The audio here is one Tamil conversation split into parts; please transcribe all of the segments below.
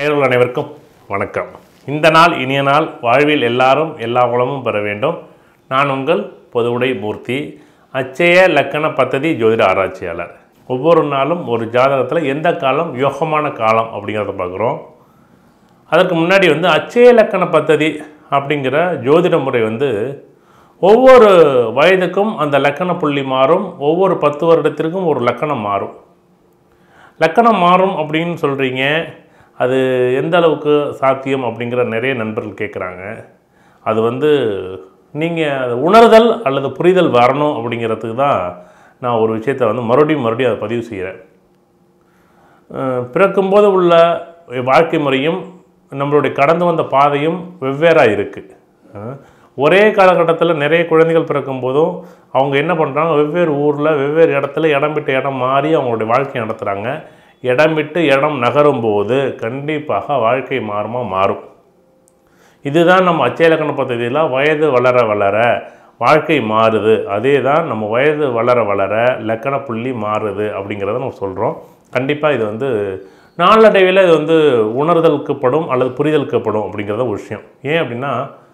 நேயர்கள் அனைவருக்கும் வணக்கம் இந்த நாள் இனிய நாள் வாழ்வில் எல்லாரும் எல்லா வளமும் பெற வேண்டும் நான் உங்கள் பொதுவுடை மூர்த்தி அச்சய லக்கண பத்ததி ஜோதிட ஆராய்ச்சியாளர் ஒவ்வொரு நாளும் ஒரு ஜாதகத்தில் எந்த காலம் யோகமான காலம் அப்படிங்கிறத பார்க்குறோம் அதற்கு முன்னாடி வந்து அச்சய லக்கண பத்ததி அப்படிங்கிற ஜோதிட முறை வந்து ஒவ்வொரு வயதுக்கும் அந்த லக்கண புள்ளி மாறும் ஒவ்வொரு பத்து வருடத்திற்கும் ஒரு லக்கணம் மாறும் லக்கணம் மாறும் அப்படின்னு சொல்கிறீங்க அது எந்த அளவுக்கு சாத்தியம் அப்படிங்கிற நிறைய நண்பர்கள் கேட்குறாங்க அது வந்து நீங்கள் உணர்தல் அல்லது புரிதல் வரணும் அப்படிங்கிறதுக்கு தான் நான் ஒரு விஷயத்தை வந்து மறுபடியும் மறுபடியும் அதை பதிவு செய்கிறேன் அஹ் பிறக்கும்போது உள்ள வாழ்க்கை முறையும் நம்மளுடைய கடந்து வந்த பாதையும் வெவ்வேறாக இருக்குது ஒரே காலகட்டத்தில் நிறைய குழந்தைகள் பிறக்கும்போதும் அவங்க என்ன பண்ணுறாங்க வெவ்வேறு ஊரில் வெவ்வேறு இடத்துல இடம் விட்டு இடம் மாறி அவங்களுடைய வாழ்க்கையை நடத்துகிறாங்க இடம் விட்டு இடம் நகரும்போது கண்டிப்பாக வாழ்க்கை மாறுமா மாறும் இதுதான் நம்ம அச்சயலக்கண பദ്ധதியில் வயது வளர வளர வாழ்க்கை மாறுது அதே தான் நம்ம வயது வளர வளர லக்கண புள்ளி மாறுது அப்படிங்கிறத நம்ம சொல்கிறோம் கண்டிப்பாக இது வந்து நாளடைவில் இது வந்து உணர்தலுக்குப்படும் அல்லது புரிதலுக்குப்படும் அப்படிங்கிறத ஒரு விஷயம் ஏன் அப்படின்னா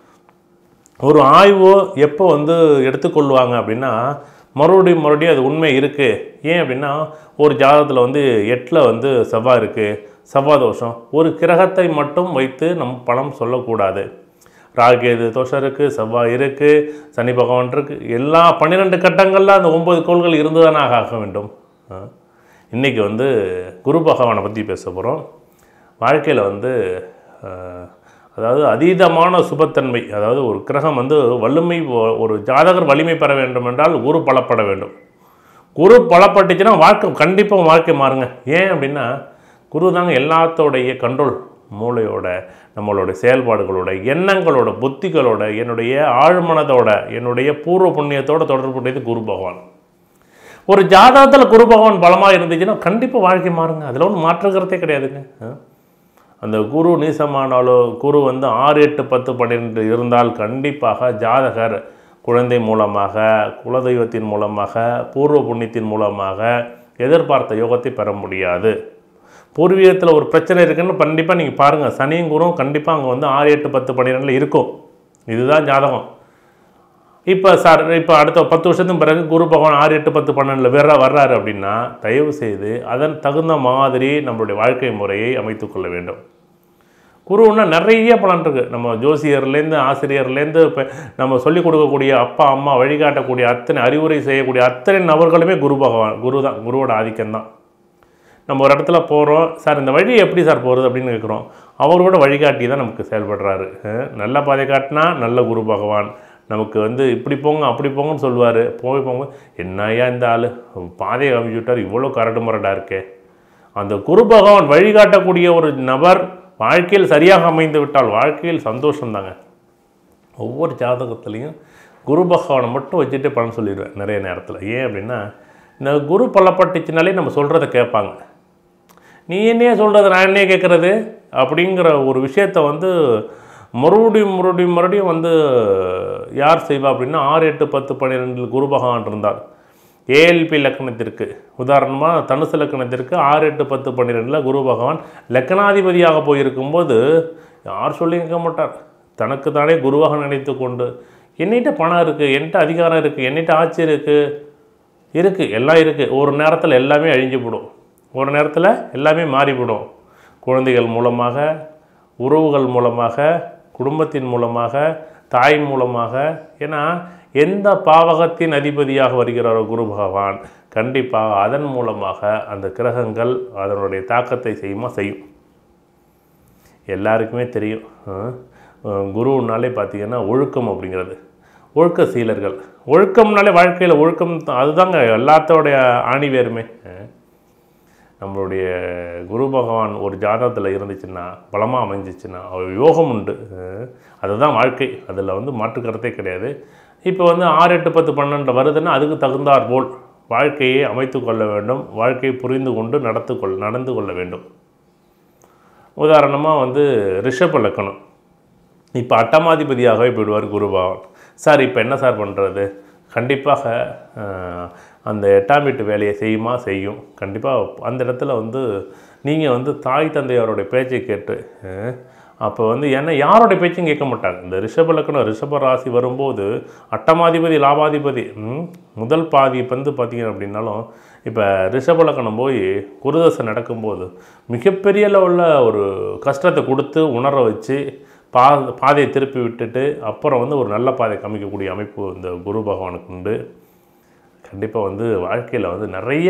ஒரு ஆய்வு எப்போ வந்து எடுத்துக்கொள்வாங்க அப்படின்னா மறுபடியும் மறுபடியும் அது உண்மை இருக்குது ஏன் அப்படின்னா ஒரு ஜாதகத்தில் வந்து எட்டில் வந்து செவ்வாய் இருக்குது செவ்வாய் தோஷம் ஒரு கிரகத்தை மட்டும் வைத்து நம்ம பணம் சொல்லக்கூடாது ராகேது தோஷம் இருக்குது செவ்வாய் இருக்குது சனி பகவான் இருக்குது எல்லா பன்னிரெண்டு கட்டங்களில் அந்த ஒன்பது கோள்கள் இருந்துதானே ஆக வேண்டும் ஆ. இன்னைக்கு வந்து குரு பகவானை பற்றி பேச போகிறோம் வாழ்க்கையில் வந்து அஹ், அதாவது அதீதமான சுபத்தன்மை அதாவது ஒரு கிரகம் வந்து வலிமை ஒ- ஒரு ஜாதகர் வலிமை பெற வேண்டும் என்றால் குரு பலப்பட வேண்டும் குரு பலப்பட்டுச்சுன்னா வாழ்க்கை கண்டிப்பாக வாழ்க்கை மாறுங்க ஏன் அப்படின்னா குரு தாங்க எல்லாத்தோடைய கண்ட்ரோல் மூளையோட நம்மளோட செயல்பாடுகளோட எண்ணங்களோட புத்திகளோட என்னுடைய ஆழ்மனதோட என்னுடைய பூர்வ புண்ணியத்தோட தொடர்புடையது குரு பகவான் ஒரு ஜாதகத்தில் குரு பகவான் பலமாக இருந்துச்சுன்னா கண்டிப்பாக வாழ்க்கை மாறுங்க அதில் ஒன்றும் மாற்றுக்கிறதே கிடையாதுங்க ஆ? அந்த குரு நீசமானாலோ குரு வந்து ஆறு எட்டு பத்து பன்னிரெண்டு இருந்தால் கண்டிப்பாக ஜாதகர் குழந்தை மூலமாக குலதெய்வத்தின் மூலமாக பூர்வ புண்ணியத்தின் மூலமாக எதிர்பார்த்த யோகத்தை பெற முடியாது பூர்வீகத்தில் ஒரு பிரச்சனை இருக்குன்னு கண்டிப்பாக நீங்கள் பாருங்கள் சனியும் குருவும் கண்டிப்பாக அங்கே வந்து ஆறு எட்டு பத்து பன்னிரெண்டில் இருக்கும் இதுதான் ஜாதகம் இப்போ சார் இப்போ அடுத்த பத்து வருஷத்துக்கு பிறகு குரு பகவான் ஆறு எட்டு பத்து பன்னெண்டில் வேற வர்றாரு அப்படின்னா தயவு செய்து அதன் தகுந்த மாதிரி நம்மளுடைய வாழ்க்கை முறையை அமைத்துக் கொள்ள வேண்டும் குருன்னா நிறைய பலன் இருக்குது நம்ம ஜோசியர்லேருந்து ஆசிரியர்லேருந்து இப்போ நம்ம சொல்லிக் கொடுக்கக்கூடிய அப்பா அம்மா வழிகாட்டக்கூடிய அத்தனை அறிவுரை செய்யக்கூடிய அத்தனை நபர்களுமே குரு பகவான் குரு தான் குருவோட ஆதிக்கம் தான் நம்ம ஒரு இடத்துல போகிறோம் சார் இந்த வழி எப்படி சார் போகிறது அப்படின்னு கேட்குறோம் அவரோட வழிகாட்டி தான் நமக்கு செயல்படுறாரு அஹ் நல்ல பாதை காட்டினா நல்ல குரு பகவான் நமக்கு வந்து இப்படி போங்க அப்படி போங்கன்னு சொல்லுவார் போய் போங்க என்னையா இந்த ஆள் பாதையை காமிச்சு விட்டார் இவ்வளோ கரடு முரடாக இருக்கே அந்த குரு பகவான் வழிகாட்டக்கூடிய ஒரு நபர் வாழ்க்கையில் சரியாக அமைந்து விட்டால் வாழ்க்கையில் சந்தோஷம்தாங்க ஒவ்வொரு ஜாதகத்துலேயும் குரு பகவானை மட்டும் வச்சுட்டு பலன் சொல்லிடுவேன் நிறைய நேரத்தில் ஏன் அப்படின்னா இந்த குரு பலப்பட்டுச்சுனாலே நம்ம சொல்கிறத கேட்பாங்க நீ என்னையே சொல்கிறது நான் என்னையே கேட்குறது அப்படிங்கிற ஒரு விஷயத்த வந்து மறுபடியும் மறுபடியும் மறுபடியும் வந்து யார் செய்வா அப்படின்னா ஆறு எட்டு பத்து பன்னிரெண்டில் குரு பகவான் இருந்தார் ஏஎல்பி லக்கணத்திற்கு உதாரணமாக தனுசு லக்கணத்திற்கு ஆறு எட்டு பத்து பன்னிரெண்டில் குரு பகவான் லக்கணாதிபதியாக போயிருக்கும்போது யார் சொல்லி கேட்க மாட்டார் தனக்கு தானே குருவாக நினைத்து கொண்டு என்னிட்ட பணம் இருக்குது என்கிட்ட அதிகாரம் இருக்குது என்னிட்ட ஆட்சி இருக்குது இருக்குது எல்லாம் இருக்குது ஒரு நேரத்தில் எல்லாமே அழிஞ்சு போடும் ஒரு நேரத்தில் எல்லாமே மாறிவிடும் குழந்தைகள் மூலமாக உறவுகள் மூலமாக குடும்பத்தின் மூலமாக தாய் மூலமாக ஏன்னா எந்த பாவகத்தின் அதிபதியாக வருகிறாரோ குரு பகவான் கண்டிப்பாக அதன் மூலமாக அந்த கிரகங்கள் அதனுடைய தாக்கத்தை செய்யுமா செய்யும் எல்லாருக்குமே தெரியும் அஹ், அஹ், குருனாலே பார்த்தீங்கன்னா ஒழுக்கம் அப்படிங்கிறது ஒழுக்க சீலர்கள் ஒழுக்கம்னாலே வாழ்க்கையில் ஒழுக்கம் தான் அதுதாங்க எல்லாத்தோடைய ஆணி வேறுமே அஹ். நம்மளுடைய குரு பகவான் ஒரு ஜாதகத்தில் இருந்துச்சுன்னா பலமாக அமைஞ்சிச்சுன்னா அவர் யோகம் உண்டு அஹ், அதுதான் வாழ்க்கை அதில் வந்து மாற்றுக்கருத்தே கிடையாது இப்போ வந்து ஆறு எட்டு பத்து பன்னெண்டு வருதுன்னா அதுக்கு தகுந்தாற் போல் வாழ்க்கையை அமைத்து கொள்ள வேண்டும் வாழ்க்கையை புரிந்து கொண்டு நடத்து கொள் நடந்து கொள்ள வேண்டும் உதாரணமாக வந்து ரிஷப லக்கணம் இப்போ அட்டமாதிபதியாகவே போயிடுவார் குரு பகவான் சார் இப்போ என்ன சார் பண்ணுறது கண்டிப்பாக அஹ், அந்த எட்டாம் வீட்டு வேலையை செய்யுமா செய்யும் கண்டிப்பாக அந்த இடத்துல வந்து நீங்கள் வந்து தாய் தந்தையாருடைய பேச்சை கேட்டு அப்போ வந்து என்ன யாரோடைய பேச்சும் கேட்க மாட்டாங்க இந்த ரிஷப லக்னம் ரிஷப ராசி வரும்போது அட்டமாதிபதி லாபாதிபதி ம், முதல் பாதி வந்து பார்த்தீங்க அப்படின்னாலும் இப்போ ரிஷப லக்னம் போய் குருதசை நடக்கும்போது மிகப்பெரிய லெவலில் ஒரு கஷ்டத்தை கொடுத்து உணர வச்சு பா பாதையை திருப்பி விட்டுட்டு அப்புறம் வந்து ஒரு நல்ல பாதை காமிக்கக்கூடிய அமைப்பு இந்த குரு பகவானுக்கு உண்டு கண்டிப்பாக வந்து வாழ்க்கையில் வந்து நிறைய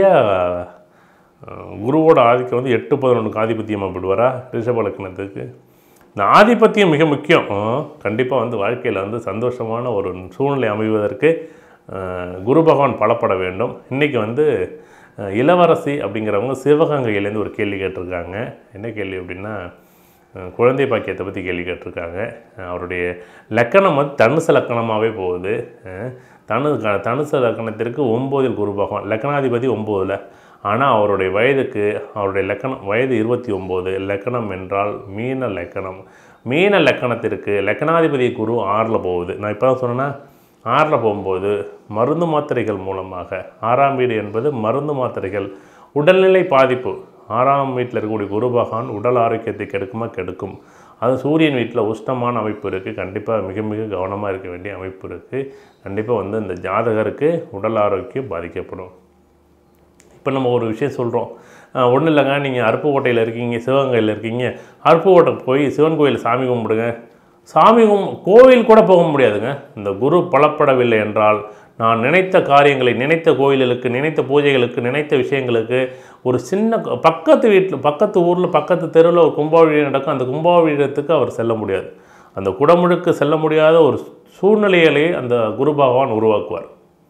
அஹ், குருவோட ஆதிக்கம் வந்து எட்டு பதினொன்றுக்கு ஆதிபத்தியம் விடுவாரா ரிஷப லக்னத்துக்கு இந்த ஆதிபத்தியம் மிக முக்கியம் கண்டிப்பாக வந்து வாழ்க்கையில் வந்து சந்தோஷமான ஒரு சூழ்நிலை அமைவதற்கு அஹ், குரு பகவான் பலப்பட வேண்டும் இன்றைக்கி வந்து அஹ், இளவரசி அப்படிங்கிறவங்க சிவகங்கையிலேருந்து ஒரு கேள்வி கேட்டிருக்காங்க என்ன கேள்வி அப்படின்னா அஹ், குழந்தை பாக்கியத்தை பற்றி கேள்வி கேட்டிருக்காங்க அஹ், அவருடைய லக்கணம் வந்து தனுசு லக்கணமாகவே போகுது அஹ், தனு க- தனுசு லக்கணத்திற்கு ஒம்போதில் குரு பகவான் லக்கணாதிபதி ஒம்போதில் ஆனால் அவருடைய வயதுக்கு அவருடைய லக்கணம் வயது இருபத்தி ஒம்பது லக்கணம் என்றால் மீன லக்கணம் மீன லக்கணத்திற்கு லக்கணாதிபதி குரு ஆறில் போகுது நான் இப்போ தான் சொன்னேன்னா ஆறில் போகும்போது மருந்து மாத்திரைகள் மூலமாக ஆறாம் வீடு என்பது மருந்து மாத்திரைகள் உடல்நிலை பாதிப்பு ஆறாம் வீட்டில் இருக்கக்கூடிய குரு பகவான் உடல் ஆரோக்கியத்தை கெடுக்குமா கெடுக்கும் அது சூரியன் வீட்டில் உஷ்ணமான அமைப்பு இருக்குது கண்டிப்பாக மிக மிக கவனமாக இருக்க வேண்டிய அமைப்பு இருக்குது கண்டிப்பாக வந்து இந்த ஜாதகருக்கு உடல் ஆரோக்கியம் பாதிக்கப்படும் இப்போ நம்ம ஒரு விஷயம் சொல்கிறோம் ஒன்றும் இல்லைங்க நீங்கள் அருப்புக்கோட்டையில் இருக்கீங்க சிவகங்கையில் இருக்கீங்க அருப்புக்கோட்டை போய் சிவன் கோயில் சாமி கும்பிடுங்க சாமி கும் கோவில் கூட போக முடியாதுங்க இந்த குரு பலப்படவில்லை என்றால் நான் நினைத்த காரியங்களை நினைத்த கோயில்களுக்கு நினைத்த பூஜைகளுக்கு நினைத்த விஷயங்களுக்கு ஒரு சின்ன க- பக்கத்து வீட்டில் பக்கத்து ஊரில் பக்கத்து தெருவில் ஒரு கும்பாபிஷேகம் நடக்கும் அந்த கும்பாபிஷேகத்துக்கு அவர் செல்ல முடியாது அந்த குடமுழுக்கு செல்ல முடியாத ஒரு சூழ்நிலையிலே அந்த குரு பகவான் உருவாக்குவார்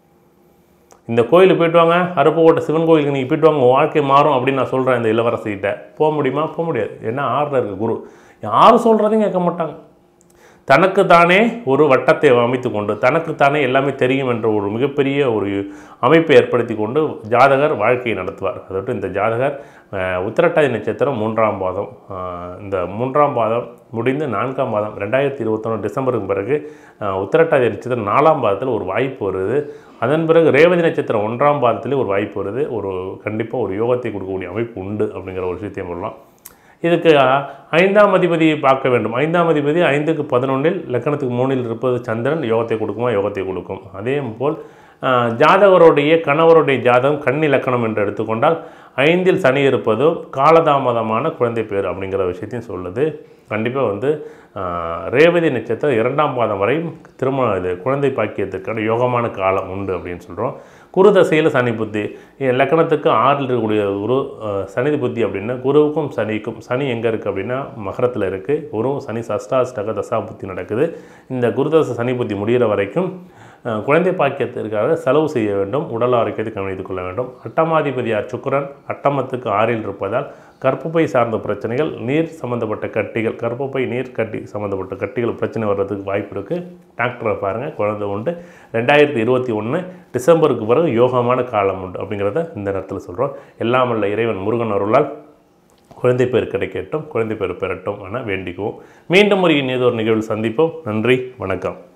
இந்த கோயிலுக்கு போயிட்டு வாங்க அருப்புக்கோட்டை சிவன் கோயிலுக்கு நீங்கள் போயிட்டு வாங்க உங்கள் வாழ்க்கை மாறும் அப்படின்னு நான் சொல்கிறேன் இந்த இளவரசிகிட்ட போக முடியுமா போக முடியாது ஏன்னா ஆறில் இருக்க குரு யாரும் சொல்கிறதையும் கேட்க மாட்டாங்க தனக்கு தானே ஒரு வட்டத்தை அமைத்து கொண்டு தனக்கு தானே எல்லாமே தெரியும் என்ற ஒரு மிகப்பெரிய ஒரு அமைப்பை ஏற்படுத்தி கொண்டு ஜாதகர் வாழ்க்கையை நடத்துவார் அதோட்டு இந்த ஜாதகர் அஹ், உத்திரட்டாதி நட்சத்திரம் மூன்றாம் பாதம் அஹ், இந்த மூன்றாம் பாதம் முடிந்து நான்காம் பாதம் ரெண்டாயிரத்தி இருபத்தொன்று டிசம்பருக்கு பிறகு அஹ், உத்திரட்டாதி நட்சத்திரம் நாலாம் பாதத்தில் ஒரு வாய்ப்பு வருது அதன் பிறகு ரேவதி நட்சத்திரம் ஒன்றாம் பாதத்திலே ஒரு வாய்ப்பு வருது ஒரு கண்டிப்பாக ஒரு யோகத்தை கொடுக்கக்கூடிய அமைப்பு உண்டு அப்படிங்கிற ஒரு விஷயத்தையும் சொல்லலாம் இதுக்கு அ- ஐந்தாம் அதிபதியை பார்க்க வேண்டும் ஐந்தாம் அதிபதி ஐந்துக்கு பதினொன்றில் லக்கணத்துக்கு மூணில் இருப்பது சந்திரன் யோகத்தை கொடுக்குமா யோகத்தை கொடுக்கும் அதே போல் ஆ, ஜாதகருடைய கணவருடைய ஜாதகம் கன்னி லக்கணம் என்று எடுத்துக்கொண்டால் ஐந்தில் சனி இருப்பதும் காலதாமதமான குழந்தை பேர் அப்படிங்கிற விஷயத்தையும் சொல்லுது கண்டிப்பாக வந்து ஆ, ரேவதி நட்சத்திரம் இரண்டாம் பாதம் வரையும் திருமண இது குழந்தை பாக்கியத்துக்கான யோகமான காலம் உண்டு அப்படின்னு சொல்கிறோம் குரு தசையில் சனி புத்தி என் லக்கணத்துக்கு ஆறில் இருக்கக்கூடிய குரு அஹ், சனி புத்தி அப்படின்னா குருவுக்கும் சனிக்கும் சனி எங்கே இருக்குது அப்படின்னா மகரத்தில் இருக்குது குருவும் சனி சஷ்டாஷ்டக தசா புத்தி நடக்குது இந்த குருதச சனி புத்தி முடிகிற வரைக்கும் அஹ், குழந்தை பாக்கியத்திற்காக செலவு செய்ய வேண்டும் உடல் ஆரோக்கியத்தை கவனித்துக் கொள்ள வேண்டும் அட்டமாதிபதியார் சுக்கிரன் அட்டமத்துக்கு ஆறில் இருப்பதால் கர்ப்பப்பை சார்ந்த பிரச்சனைகள் நீர் சம்மந்தப்பட்ட கட்டிகள் கர்ப்பப்பை நீர் கட்டி சம்மந்தப்பட்ட கட்டிகள் பிரச்சனை வர்றதுக்கு வாய்ப்பு இருக்குது டாக்டரை பாருங்கள் குழந்தை உண்டு ரெண்டாயிரத்தி இருபத்தி ஒன்று டிசம்பருக்கு பிறகு யோகமான காலம் உண்டு அப்படிங்கிறத இந்த நேரத்தில் சொல்கிறோம் எல்லாம் வல்ல இறைவன் முருகன் அருளால் குழந்தை பேர் கிடைக்கட்டும் குழந்தை பேர் பெறட்டும் என வேண்டிக்குவோம் மீண்டும் ஒரு இனியதொரு நிகழ்வில் சந்திப்போம் நன்றி வணக்கம்